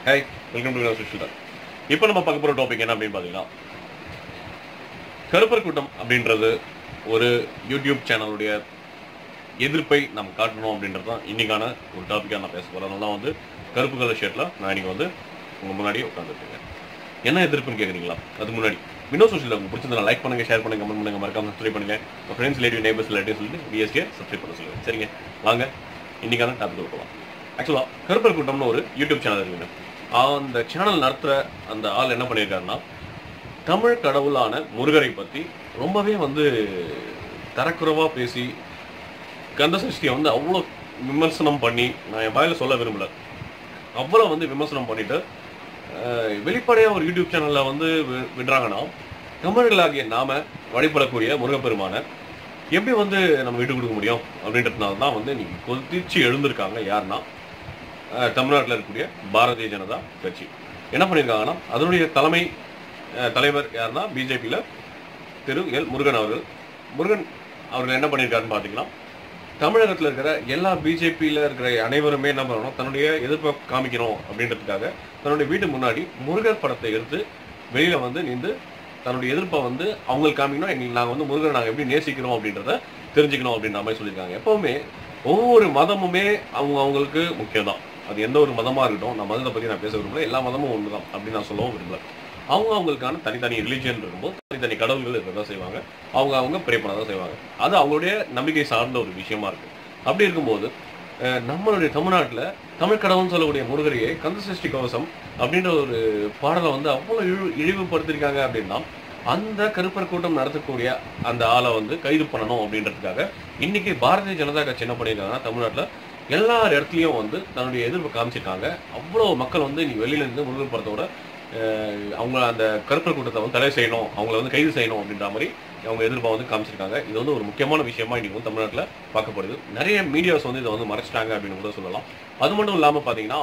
hi welcome to Sushita இப்போ நம்ம பார்க்க போகிற டாபிக் என்ன அப்படின்னு பார்த்தீங்கன்னா கருப்பர் கூட்டம் அப்படின்றது ஒரு யூடியூப் சேனலுடைய எதிர்ப்பை நம்ம காட்டணும் அப்படின்றது தான் இன்னைக்கான ஒரு டாப்பிக்காக நான் பேச போகிறேன் அதனால தான் வந்து கருப்பு கலர் ஷர்ட்டில் நான் இன்னைக்கு வந்து உங்கள் முன்னாடி உட்காந்துருக்கேன் என்ன எதிர்ப்புன்னு கேட்குறீங்களா அதுக்கு முன்னாடி வினோ சோஷியல் உங்களுக்கு பிடிச்சிருந்தா லைக் பண்ணுங்க ஷேர் பண்ணுங்க கமெண்ட் பண்ணுங்க மறக்காம சப்ஸ்கிரைப் பண்ணுங்க உங்கள் ஃப்ரெண்ட்ஸ் ரிலேட்டிவ் நேபர்ஸ் ரிலேட்டிவ் சொல்லிட்டு பிஎஸ்கே சப்ஸ்கிரைப் பண்ண சொல்லுங்க சரிங்க வாங்க இன்னைக்கான டாபிக் போகலாம் ஆக்சுவலாக கருப்பர் கூட்டம்னு ஒரு யூடியூப் சேனல் இருக்குங்க அந்த சேனல் நடத்துகிற அந்த ஆள் என்ன பண்ணியிருக்காருன்னா தமிழ் கடவுளான முருகரை பற்றி ரொம்பவே வந்து தரக்குறைவாக பேசி கந்த சஷ்டியை வந்து அவ்வளோ விமர்சனம் பண்ணி நான் என் வாயில சொல்ல விரும்பல அவ்வளோ வந்து விமர்சனம் பண்ணிட்டு அஹ், வெளிப்படையா ஒரு யூடியூப் சேனல்ல வந்து வி- விடுறாங்கன்னா தமிழர்களாகிய நாம வழிபடக்கூடிய முருகப்பெருமான எப்படி வந்து நம்ம விட்டு கொடுக்க முடியும் அப்படின்றதுனால தான் வந்து இன்னைக்கு கொதிச்சு எழுந்திருக்காங்க யாருன்னா அஹ், தமிழ்நாட்டுல இருக்கக்கூடிய பாரதிய ஜனதா கட்சி என்ன பண்ணியிருக்காங்கன்னா அதனுடைய தலைமை அஹ், தலைவர் யாருன்னா பிஜேபியில் திரு எல் முருகன் அவர்கள் முருகன் அவர்கள் என்ன பண்ணியிருக்காருன்னு பார்த்தீங்கன்னா தமிழகத்தில் இருக்கிற எல்லா பிஜேபியில் இருக்கிற அனைவருமே என்ன பண்ணணும் தன்னுடைய எதிர்ப்பை காமிக்கணும் அப்படின்றதுக்காக தன்னுடைய வீட்டு முன்னாடி முருகர் படத்தை எடுத்து வெளியில வந்து நின்று தன்னுடைய எதிர்ப்பை வந்து அவங்களுக்கு காமிக்கணும் எங்களுக்கு நாங்கள் வந்து முருகரை நாங்கள் எப்படி நேசிக்கிறோம் அப்படின்றத தெரிஞ்சுக்கணும் அப்படின்ற மாதிரி சொல்லியிருக்காங்க எப்பவுமே ஒவ்வொரு மதமுமே அவங்க அவங்களுக்கு முக்கியம் தான் அது எந்த ஒரு மதமா இருக்கட்டும் நான் மதத்தை பத்தி நான் பேச விரும்பல எல்லா மதமும் ஒன்று தான் அப்படின்னு நான் சொல்லவும் விரும்பல அவங்க அவங்களுக்கான தனித்தனி ரிலிஜியன் இருக்கும்போது தனித்தனி கடவுள்கள் இருக்கதான் செய்வாங்க அவங்க அவங்க ப்ரே பண்ண தான் செய்வாங்க அது அவங்களுடைய நம்பிக்கை சார்ந்த ஒரு விஷயமா இருக்கு அப்படி இருக்கும்போது அஹ், நம்மளுடைய தமிழ்நாட்டில் தமிழ் கடவுள்னு சொல்லக்கூடிய முருகரையே கந்த சஷ்டி கவசம் அப்படின்ற ஒரு பாடலை வந்து அவ்வளோ இழி இழிவுபடுத்திருக்காங்க அப்படின்னா அந்த கருப்பர் கூட்டம் நடத்தக்கூடிய அந்த ஆளை வந்து கைது பண்ணணும் அப்படின்றதுக்காக இன்னைக்கு பாரதிய ஜனதா கட்சி என்ன பண்ணியிருக்காங்கன்னா தமிழ்நாட்டில் எல்லா இடத்துலையும் வந்து தன்னுடைய எதிர்ப்பு காமிச்சிருக்காங்க அவ்வளோ மக்கள் வந்து இன்னைக்கு வெளியில இருந்து முருகர் படத்தோட அஹ், அவங்க அந்த கருப்பர் கூட்டத்தை வந்து தடை செய்யணும் அவங்கள வந்து கைது செய்யணும் அப்படின்ற மாதிரி அவங்க எதிர்ப்பை வந்து காமிச்சிருக்காங்க இது வந்து ஒரு முக்கியமான விஷயமா இன்னைக்கு வந்து தமிழ்நாட்டில் பார்க்கப்படுது நிறைய மீடியாஸ் வந்து இதை வந்து மறைச்சிட்டாங்க அப்படின்னு கூட சொல்லலாம் அது மட்டும் இல்லாமல் பார்த்தீங்கன்னா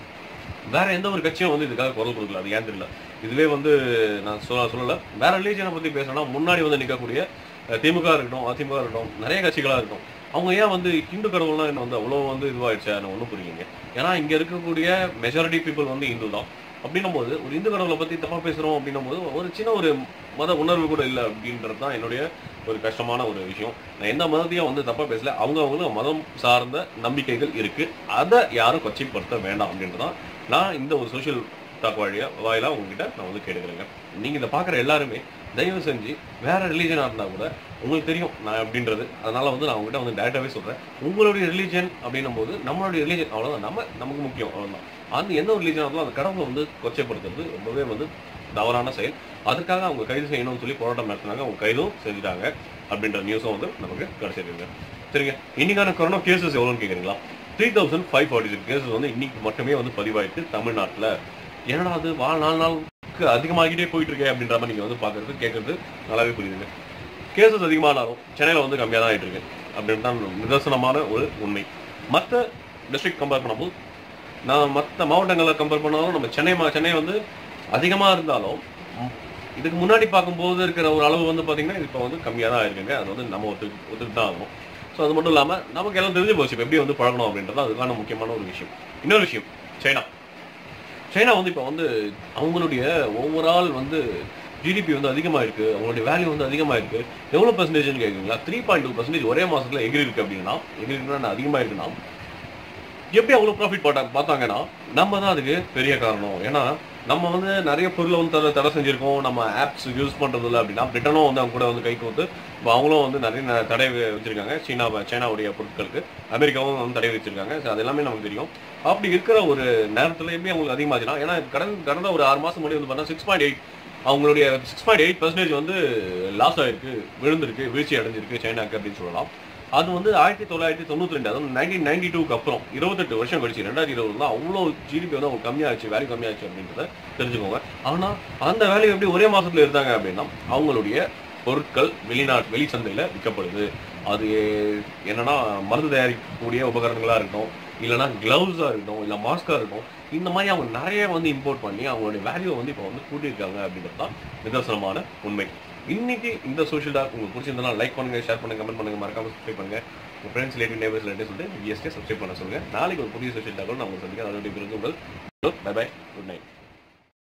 வேற எந்த ஒரு கட்சியும் வந்து இதுக்காக குரல் கொடுக்கல அது ஏன் தெரியல இதுவே வந்து நான் சொல்ல சொல்லல வேற ரிலீஜனை பத்தி பேசணும்னா முன்னாடி வந்து நிற்கக்கூடிய அஹ், திமுக இருக்கட்டும் அதிமுக இருக்கட்டும் நிறைய கட்சிகளா இருக்கும் அவங்க ஏன் வந்து ஹிந்து கடவுள்லாம் என்ன வந்து அவ்வளோ வந்து இதுவாயிடுச்சா எனக்கு ஒன்றும் புரியுங்க ஏன்னா இங்க இருக்கக்கூடிய மெஜாரிட்டி பீப்புள் வந்து இந்து தான் அப்படின்னும் போது ஒரு இந்து கடவுளை பத்தி தப்பா பேசுறோம் அப்படின்னும் போது ஒரு சின்ன ஒரு மத உணர்வு கூட இல்லை அப்படின்றது தான் என்னுடைய ஒரு கஷ்டமான ஒரு விஷயம் நான் எந்த மதத்தையும் வந்து தப்பா பேசல அவங்க அவங்களுக்கு மதம் சார்ந்த நம்பிக்கைகள் இருக்கு அதை யாரும் கொச்சைப்படுத்த வேண்டாம் அப்படின்றதான் நான் இந்த ஒரு சோஷியல் டாக் வழியா வாயிலா உங்ககிட்ட நான் வந்து கேட்டுக்கிறேங்க நீங்க இதை பார்க்குற எல்லாருமே தயவு செஞ்சு வேற ரிலீஜனா இருந்தா கூட உங்களுக்கு தெரியும் நான் அப்படின்றது அதனால வந்து நான் உங்ககிட்ட வந்து டேரக்டாவே சொல்றேன் உங்களுடைய ரிலீஜன் அப்படின்னும் போது நம்மளுடைய ரிலீஜன் அவ்வளவுதான் நம்ம நமக்கு முக்கியம் அவ்வளவுதான் அந்த எந்த ஒரு ரிலீஜனாக இருந்தாலும் அந்த கடவுளை வந்து கொச்சைப்படுத்துறது ரொம்பவே வந்து தவறான செயல் அதுக்காக அவங்க கைது செய்யணும்னு சொல்லி போராட்டம் நடத்தினாங்க அவங்க கைதும் செஞ்சுட்டாங்க அப்படின்ற நியூஸும் வந்து நமக்கு கிடைச்சிருக்குங்க சரிங்க இன்னைக்கான கொரோனா கேசஸ் எவ்வளோன்னு கேட்குறீங்களா three thousand five forty six cases வந்து இன்னைக்கு மட்டுமே வந்து பதிவாயிருக்கு தமிழ்நாட்டில் என்னடா அது வா நாலு நாளுக்கு அதிகமாகிட்டே போயிட்டு இருக்கே அப்படின்ற மாதிரி நீங்கள் வந்து பார்க்கறது கேட்கறது நல்லாவே புரியுதுங்க கேசஸ் அதிகமானாலும் சென்னையில் வந்து கம்மியாக தான் ஆகிட்டு இருக்கு அப்படின்னு தான் நிதர்சனமான ஒரு உண்மை மற்ற டிஸ்ட்ரிக்ட் கம்பேர் பண்ணும்போது நான் மற்ற மாவட்டங்களை கம்பேர் பண்ணாலும் நம்ம சென்னை மா சென்னை வந்து அதிகமாக இருந்தாலும் ம், இதுக்கு முன்னாடி பார்க்கும்போது இருக்கிற ஒரு அளவு வந்து பார்த்தீங்கன்னா இப்போ வந்து கம்மியாக தான் இருக்குங்க அது வந்து நம்ம ஒத்து ஒத்துட்டு தான் ஆகணும் ஸோ அது மட்டும் இல்லாமல் நமக்கு எல்லாம் தெரிஞ்சு போச்சு இப்போ எப்படி வந்து பழகணும் அப்படின்றது அதுக்கான முக்கியமான ஒரு விஷயம் இன்னொரு விஷயம் சைனா சைனா வந்து இப்போ வந்து அவங்களுடைய ஓவரால் வந்து ஜிடிபி வந்து அதிகமாக இருக்கு அவங்களுடைய வேல்யூ வந்து அதிகமாக இருக்கு எவ்வளோ பர்சன்டேஜ்னு கேட்குறீங்களா த்ரீ பாயிண்ட் டூ பர்சன்டேஜ் ஒரே மாசத்துல எகிரி இருக்கு அப்படின்னா எகிரி இருக்குன்னா அதிகமாக இருக்குன்னா எப்படி அவ்வளோ ப்ராஃபிட் போட்டா பார்த்தாங்கன்னா நம்ம தான் அதுக்கு பெரிய காரணம் ஏன்னா நம்ம வந்து நிறைய பொருளை வந்து தடை தடை செஞ்சிருக்கோம் நம்ம ஆப்ஸ் யூஸ் பண்றது இல்லை அப்படின்னா பிரிட்டனும் வந்து அவங்க கூட வந்து கை கோத்து இப்போ அவங்களும் வந்து நிறைய ந- தடை வி- வச்சிருக்காங்க சீனா சைனாவுடைய பொருட்களுக்கு அமெரிக்காவும் வந்து தடை வச்சிருக்காங்க So அது எல்லாமே நமக்கு தெரியும் அப்படி இருக்கிற ஒரு நேரத்தில் எப்படி அவங்களுக்கு அதிகமாச்சுன்னா ஏன்னா கடந்த கடந்த ஒரு ஆறு மாசம் முன்னாடி வந்து பார்த்தா சிக்ஸ் பாயிண்ட் எயிட் அவங்களுடைய சிக்ஸ் பாயிண்ட் எயிட் பர்சன்டேஜ் வந்து லாஸ் ஆயிருக்கு விழுந்திருக்கு வீழ்ச்சி அடைஞ்சிருக்கு சைனாக்கு அப்படின்னு சொல்லலாம் அது வந்து ஆயிரத்தி தொள்ளாயிரத்தி தொண்ணூத்தி ரெண்டு அதாவது நைன்டீன் நைன்டி டூக்கு அப்புறம் இருபத்தெட்டு வருஷம் கழிச்சு ரெண்டாயிரத்தி இருபது தான் அவ்வளோ ஜிடிபி வந்து அவங்க கம்மியாச்சு வேல்யூ கம்மியாச்சு அப்படின்றத தெரிஞ்சுக்கோங்க ஆனா அந்த வேல்யூ எப்படி ஒரே மாசத்துல இருந்தாங்க அப்படின்னா அவங்களுடைய பொருட்கள் வெளிநாட்டு வெளி சந்தையில விற்கப்படுது அது என்னன்னா மருந்து தயாரிக்கக்கூடிய உபகரணங்களா இருக்கட்டும் இல்லைன்னா கிளவுஸா இருக்கட்டும் இல்ல மாஸ்கா இருக்கட்டும் இந்த மாதிரி அவங்க நிறைய வந்து இம்போர்ட் பண்ணி அவங்களுடைய வேல்யூ வந்து இப்போ வந்து கூட்டியிருக்காங்க அப்படின்றது தான் நிதர்சனமான உண்மை இன்னைக்கு இந்த சோஷியல் டாக் உங்களுக்கு பிடிச்சிருந்தா லைக் பண்ணுங்க ஷேர் பண்ணுங்க கமெண்ட் பண்ணுங்க மறக்காம சப்ஸ்கிரைப் பண்ணுங்க உங்க ஃப்ரெண்ட்ஸ் ரிலேட்டிவ் நேபர்ஸ் ரிலேட்டிவ் சொல்லிட்டு விஎஸ்கே சப்ஸ்கிரைப் பண்ண சொல்லுங்க நாளைக்கு ஒரு புதிய சோஷியல் டாக் நான் உங்களுக்கு சந்திக்கிறேன் அதோட உங்கள் பை பை குட் நைட்